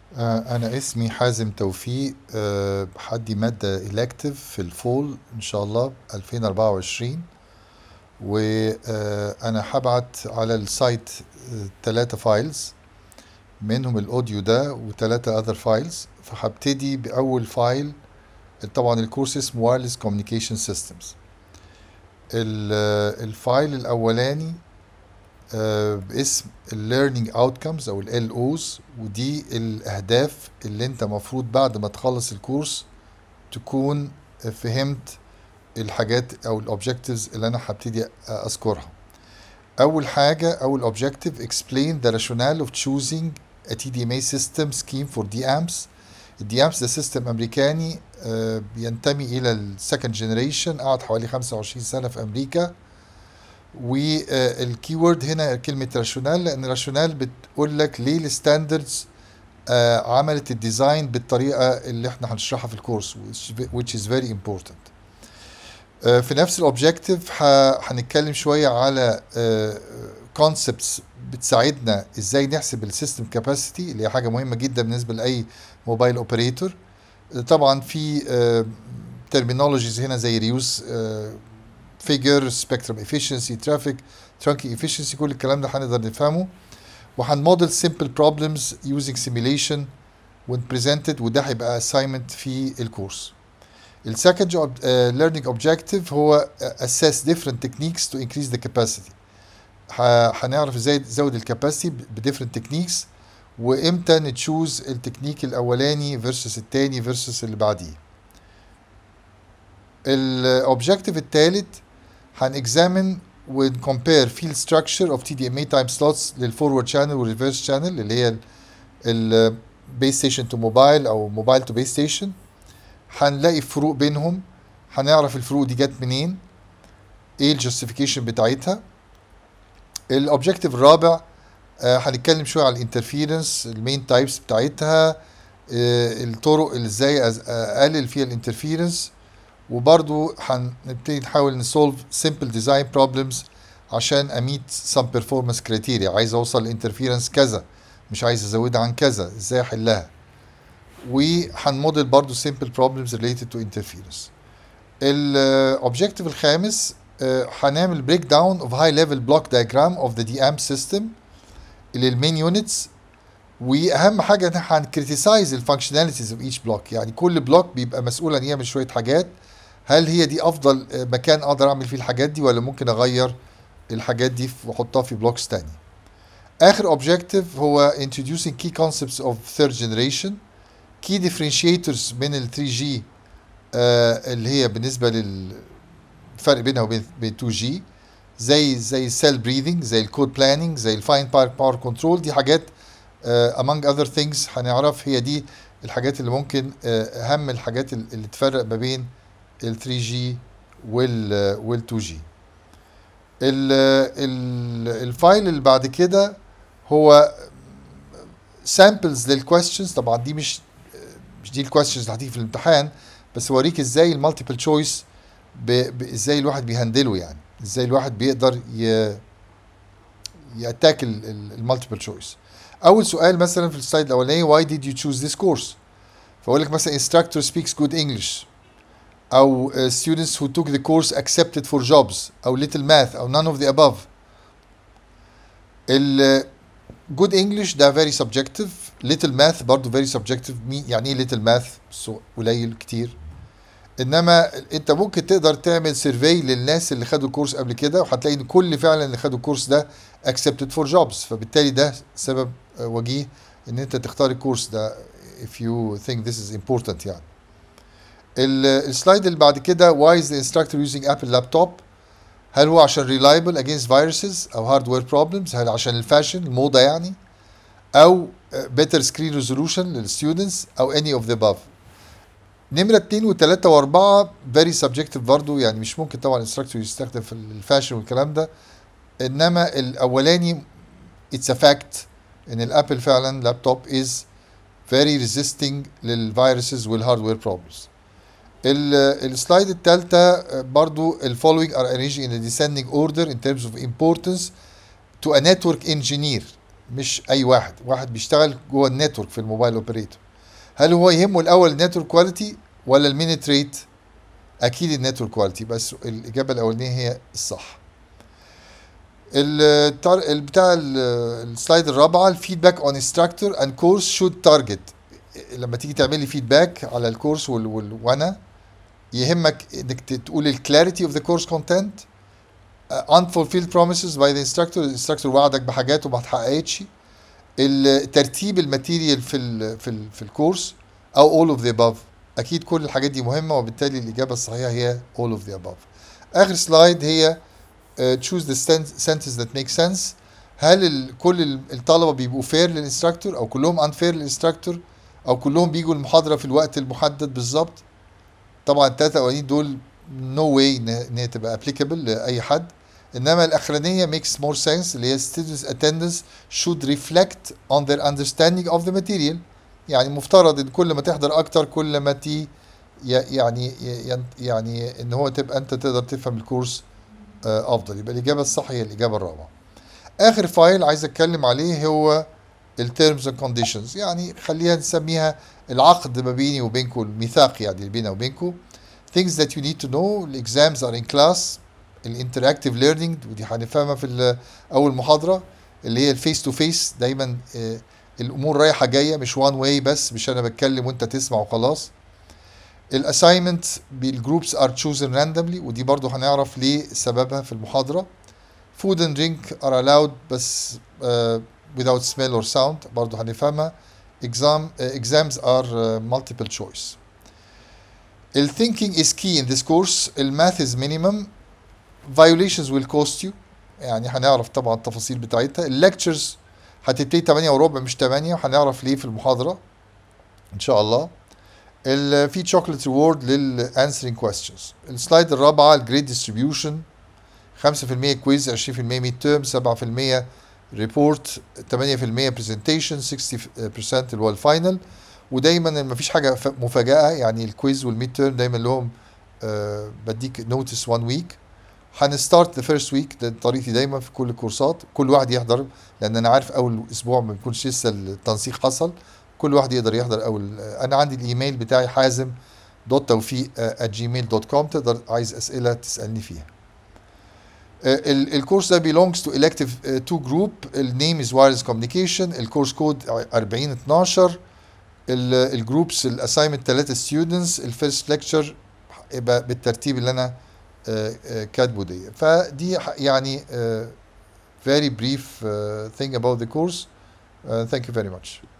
آه، أنا اسمي حازم توفيق آه، حدي مادة elective في الفول إن شاء الله 2024 وأنا هبعت على السايت ثلاثة فايلز منهم الأوديو ده وثلاثة أذر فايلز فهبتدي بأول فايل طبعا الكورس اسمه Wireless Communication Systems ال- الفايل الأولاني آه، باسم Learning Outcomes أو ال LOs ودي الأهداف اللي أنت مفروض بعد ما تخلص الكورس تكون فهمت الحاجات أو الأوبجكتيفز اللي أنا هبتدي أذكرها أول حاجة أول objective explain the rationale of choosing a TDMA system scheme for DAMPS الديامبس ده سيستم أمريكاني آه، بينتمي إلى السكند جنريشن قعد حوالي 25 سنة في أمريكا والكيورد هنا كلمة راشونال لأن راشونال بتقول لك ليه الستاندردز آه، عملت الديزاين بالطريقة اللي احنا هنشرحها في الكورس which which is very important آه، في نفس الاوبجيكتيف هنتكلم شوية على كونسبتس بتساعدنا ازاي نحسب السيستم كاباسيتي اللي هي حاجة مهمة جدا بالنسبة لأي موبايل اوبريتور طبعا في ترمينولوجيز هنا زي ريوز فيجر سبيكترم افيشنسي ترافيك ترانكي افيشنسي كل الكلام ده هنقدر نفهمه وهنموديل سمبل بروبلمز يوزنج سيميليشن when presented وده هيبقى assignment في الكورس السكند learning objective هو assess different techniques to increase the capacity ه- هنعرف ازاي نزود الكاباسيتي بديفرنت تكنيكس وامتى نتشوز التكنيك الاولاني فيرسس التاني فيرسس اللي بعديه الاوبجكتيف الثالث هنexamine ونcompare field structure of TDMA time slots للفورورد شانل والريفرس شانل اللي هي البيس ستيشن تو موبايل او موبايل تو بيس ستيشن هنلاقي فروق بينهم هنعرف الفروق دي جت منين ايه الجاستيفيكيشن بتاعتها الاوبجكتيف الرابع آه، هنتكلم شويه على الانترفيرنس المين تايبس بتاعتها آه، الطرق اللي ازاي أز- اقلل فيها الانترفيرنس وبرضو هنبتدي نحاول نسولف سمبل ديزاين بروبلمز عشان اميت سم بيرفورمانس كريتيريا عايز اوصل لانترفيرنس كذا مش عايز ازودها عن كذا ازاي احلها وهنموديل برضو simple problems related to interference الاوبجكتيف الخامس آه، هنعمل بريك داون اوف هاي ليفل بلوك diagram اوف ذا دي ام سيستم للمين يونتس واهم حاجه ان احنا هنكريتيسايز الفانكشناليتيز اوف ايتش بلوك يعني كل بلوك بيبقى مسؤول ان يعمل شويه حاجات هل هي دي افضل آه، مكان اقدر اعمل فيه الحاجات دي ولا ممكن اغير الحاجات دي واحطها في بلوكس تاني اخر اوبجكتيف هو introducing key concepts of third generation key differentiators من ال 3G آه اللي هي بالنسبه للفرق بينها وبين بين 2G زي زي السيل بريذنج زي الكود بلاننج زي الفاين باور كنترول دي حاجات آه among other things هنعرف هي دي الحاجات اللي ممكن آه اهم الحاجات ال- اللي تفرق ما بين ال 3G وال وال 2G ال ال الفايل اللي بعد كده هو سامبلز للكويستشنز طبعا دي مش مش دي الكويستشنز اللي هتيجي في الامتحان بس اوريك ازاي المالتيبل تشويس ازاي الواحد بيهندله يعني ازاي الواحد بيقدر ي ياتاك المالتيبل تشويس اول سؤال مثلا في السلايد الاولاني why did you choose this course فاقول لك مثلا instructor speaks good English او uh, students who took the course accepted for jobs او little math او none of the above ال good English ده very subjective little math برضه very subjective مين يعني ايه little math so قليل كتير انما انت ممكن تقدر تعمل سيرفي للناس اللي خدوا الكورس قبل كده وهتلاقي ان كل فعلا اللي خدوا الكورس ده accepted for jobs فبالتالي ده سبب آه، وجيه ان انت تختار الكورس ده if you think this is important يعني ال- السلايد اللي بعد كده why is the instructor using Apple laptop هل هو عشان reliable against viruses او hardware problems هل عشان الفاشن الموضة يعني او آه، better screen resolution للستودنتس او any of the above نمرة اتنين وتلاتة واربعة very subjective برضو يعني مش ممكن طبعا الانستراكتور يستخدم في الفاشن والكلام ده انما الاولاني it's a fact ان الابل فعلا لابتوب is very resisting للفيروسز والهاردوير problems ال- السلايد الثالثة آه، برضو ال following are arranged in a descending order in terms of importance to a network engineer مش اي واحد واحد بيشتغل جوه النتورك في الموبايل اوبريتور هل هو يهمه الاول النتورك كواليتي ولا المينت ريت اكيد النتورك كواليتي بس الاجابه الاولانيه هي الصح التار... بتاع السلايد الرابعه الفيدباك اون انستراكتور اند كورس شود تارجت لما تيجي تعمل لي فيدباك على الكورس وال... وال... وانا يهمك انك تقول الكلاريتي اوف ذا كورس كونتنت unfulfilled promises by the instructor الانستراكتور وعدك بحاجات وما اتحققتش ترتيب الماتيريال في ال في ال في الكورس او all of the above اكيد كل الحاجات دي مهمه وبالتالي الاجابه الصحيحه هي all of the above اخر سلايد هي uh, choose the sentence that makes sense هل ال كل الطلبه بيبقوا فير للانستراكتور او كلهم انفير للانستراكتور او كلهم بيجوا المحاضره في الوقت المحدد بالظبط طبعا الثلاثه الاولانيين دول نو no واي ان هي تبقى ابليكابل لاي حد انما الاخرانيه makes more sense اللي هي students attendance should reflect on their understanding of the material يعني مفترض ان كل ما تحضر اكتر كل ما تي يعني يعني ان هو تبقى انت تقدر تفهم الكورس افضل يبقى الاجابه الصح هي الاجابه الرابعه اخر فايل عايز اتكلم عليه هو التيرمز اند كونديشنز يعني خليها نسميها العقد ما بيني وبينكم الميثاق يعني اللي بيني وبينكم things that you need to know الاكزامز are in class الانتراكتيف ليرنينج ودي هنفهمها في اول محاضره اللي هي الفيس تو فيس دايما الامور رايحه جايه مش وان واي بس مش انا بتكلم وانت تسمع وخلاص الاساينمنت بالجروبس ار تشوزن راندوملي ودي برضو هنعرف ليه سببها في المحاضره food and drink are allowed بس uh, without smell or sound برضو هنفهمها exam uh, exams are uh, multiple choice ال thinking is key in this course ال math is minimum violations will cost you يعني هنعرف طبعا التفاصيل بتاعتها الليكتشرز هتبتدي 8 وربع مش 8 وهنعرف ليه في المحاضرة ان شاء الله ال في chocolate reward لل answering questions السلايد الرابعة الجريد distribution 5% كويز 20% ميد تيرم 7% ريبورت 8% برزنتيشن 60% اللي هو الفاينل ودايما ما فيش حاجه مفاجاه يعني الكويز والميد تيرم دايما لهم آه بديك نوتس 1 ويك هنستارت ذا فيرست ويك ده طريقتي دايما في كل الكورسات كل واحد يحضر لان انا عارف اول اسبوع ما بيكونش لسه التنسيق حصل كل واحد يقدر يحضر اول انا عندي الايميل بتاعي حازم دوت توفيق جيميل دوت كوم تقدر عايز اسئله تسالني فيها الكورس ده belongs to elective 2 group النيم از wireless communication الكورس كود 40 12 الجروبس الاساينمنت 3 ستودنتس الفيرست ليكتشر يبقى بالترتيب اللي انا كاتبه دي فدي يعني very brief thing about the course thank you very much